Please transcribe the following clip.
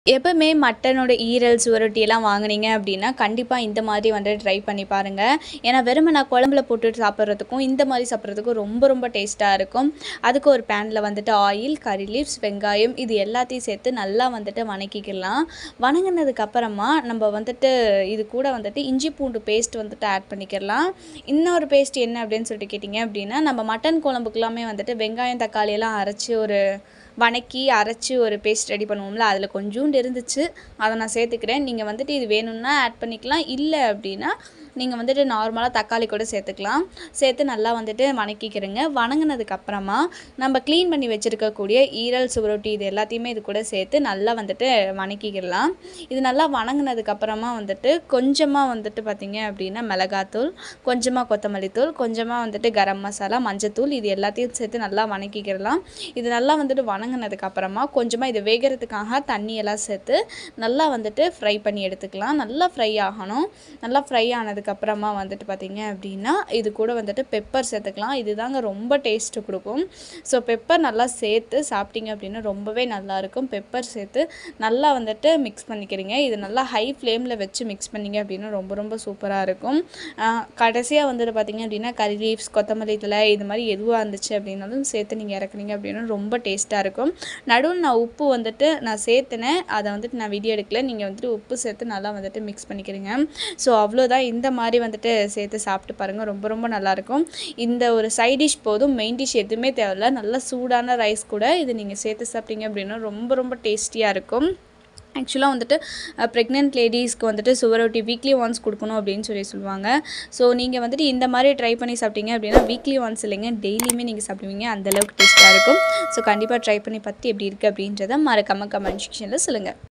எப்பவுமே மட்டனோட ஈரல் சுவரொட்டி எல்லாம் வாங்குனீங்க அப்படின்னா கண்டிப்பாக இந்த மாதிரி வந்து ட்ரை பண்ணி பாருங்கள் ஏன்னா வெறுமனே குழம்புல போட்டுட்டு சாப்பிட்றதுக்கும் இந்த மாதிரி சாப்பிட்றதுக்கும் ரொம்ப ரொம்ப டேஸ்ட்டாக இருக்கும் அதுக்கு ஒரு பேனில் வந்துட்டு ஆயில் கறி லீவ்ஸ் வெங்காயம் இது எல்லாத்தையும் சேர்த்து நல்லா வந்துட்டு வணக்கிக்கலாம் வணங்கினதுக்கு அப்புறமா நம்ம வந்துட்டு இது கூட வந்துட்டு இஞ்சி பூண்டு பேஸ்ட் வந்துட்டு ஆட் பண்ணிக்கிடலாம் இன்னொரு பேஸ்ட் என்ன அப்படின்னு சொல்லிட்டு கேட்டிங்க அப்படின்னா நம்ம மட்டன் குழம்புக்கெல்லாமே வந்துட்டு வெங்காயம் தக்காளி எல்லாம் அரைச்சி ஒரு வணக்கி அரைச்சி ஒரு பேஸ்ட் ரெடி பண்ணுவோம்ல அதில் கொஞ்சோண்டு இருந்துச்சு அதை நான் சேர்த்துக்கிறேன் நீங்கள் வந்துட்டு இது வேணும்னா ஆட் பண்ணிக்கலாம் இல்லை அப்படின்னா நீங்கள் வந்துட்டு நார்மலாக தக்காளி கூட சேர்த்துக்கலாம் சேர்த்து நல்லா வந்துட்டு வணக்கிக்கிறேங்க வணங்கினதுக்கு அப்புறமா நம்ம க்ளீன் பண்ணி வச்சுருக்கக்கூடிய ஈரல் சுவரொட்டி இது எல்லாத்தையுமே இது கூட சேர்த்து நல்லா வந்துட்டு வணக்கிக்கிடலாம் இது நல்லா வணங்கினதுக்கு அப்புறமா வந்துட்டு கொஞ்சமாக வந்துட்டு பார்த்திங்க அப்படின்னா மிளகாத்தூள் கொஞ்சமாக கொத்தமல்லி தூள் கொஞ்சமாக வந்துட்டு கரம் மசாலா மஞ்சத்தூள் இது எல்லாத்தையும் சேர்த்து நல்லா வணக்கிக்கிடலாம் இது நல்லா வந்துட்டு வணங்கினதுக்கு அப்புறமா கொஞ்சமாக இது வேகிறதுக்காக தண்ணி எல்லாம் சேர்த்து நல்லா வந்துட்டு ஃப்ரை பண்ணி எடுத்துக்கலாம் நல்லா ஃப்ரை ஆகணும் நல்லா ஃப்ரை ஆனதுக்கப்புறமா வந்துட்டு பார்த்திங்க அப்படின்னா இது கூட வந்துட்டு பெப்பர் சேர்த்துக்கலாம் இதுதாங்க ரொம்ப டேஸ்ட்டு கொடுக்கும் ஸோ பெப்பர் நல்லா சேர்த்து சாப்பிட்டீங்க அப்படின்னா ரொம்பவே நல்லாயிருக்கும் பெப்பர் சேர்த்து நல்லா வந்துட்டு மிக்ஸ் பண்ணிக்கிறீங்க இது நல்லா ஹை ஃப்ளேமில் வச்சு மிக்ஸ் பண்ணிங்க அப்படின்னா ரொம்ப ரொம்ப சூப்பராக இருக்கும் கடைசியாக வந்துட்டு பார்த்திங்க அப்படின்னா கறி லீவ்ஸ் கொத்தமல்லி தழை இது மாதிரி எதுவாக இருந்துச்சு அப்படின்னாலும் சேர்த்து நீங்கள் இறக்குனீங்க அப்படின்னா ரொம்ப டேஸ்ட்டாக இருக்கும் நடுவில் நான் உப்பு வந்துட்டு நான் சேர்த்துனேன் அதை வந்துட்டு நான் வீடியோ எடுக்கல நீங்கள் வந்துட்டு உப்பு சேர்த்து நல்லா வந்துட்டு மிக்ஸ் பண்ணிக்கிறீங்க ஸோ அவ்வளோதான் இந்த மாதிரி வந்துட்டு சேர்த்து சாப்பிட்டு பாருங்கள் ரொம்ப ரொம்ப நல்லாயிருக்கும் இந்த ஒரு சைட் டிஷ் போதும் மெயின் டிஷ் எதுவுமே தேவையில்ல நல்லா சூடான ரைஸ் கூட இது நீங்கள் சேர்த்து சாப்பிட்டீங்க அப்படின்னா ரொம்ப ரொம்ப டேஸ்டியாக இருக்கும் ஆக்சுவலாக வந்துட்டு ப்ரெக்னென்ட் லேடிஸ்க்கு வந்துட்டு சுவரொட்டி வீக்லி ஒன்ஸ் கொடுக்கணும் அப்படின்னு சொல்லி சொல்லுவாங்க ஸோ நீங்கள் வந்துட்டு இந்த மாதிரி ட்ரை பண்ணி சாப்பிட்டீங்க அப்படின்னா வீக்லி ஒன்ஸ் இல்லைங்க டெய்லியுமே நீங்கள் சாப்பிடுவீங்க அந்தளவுக்கு டேஸ்ட்டாக இருக்கும் ஸோ கண்டிப்பாக ட்ரை பண்ணி பார்த்து எப்படி இருக்குது அப்படின்றத மறக்காமல் கமெண்ட் செக்ஷனில் சொல்லுங்கள்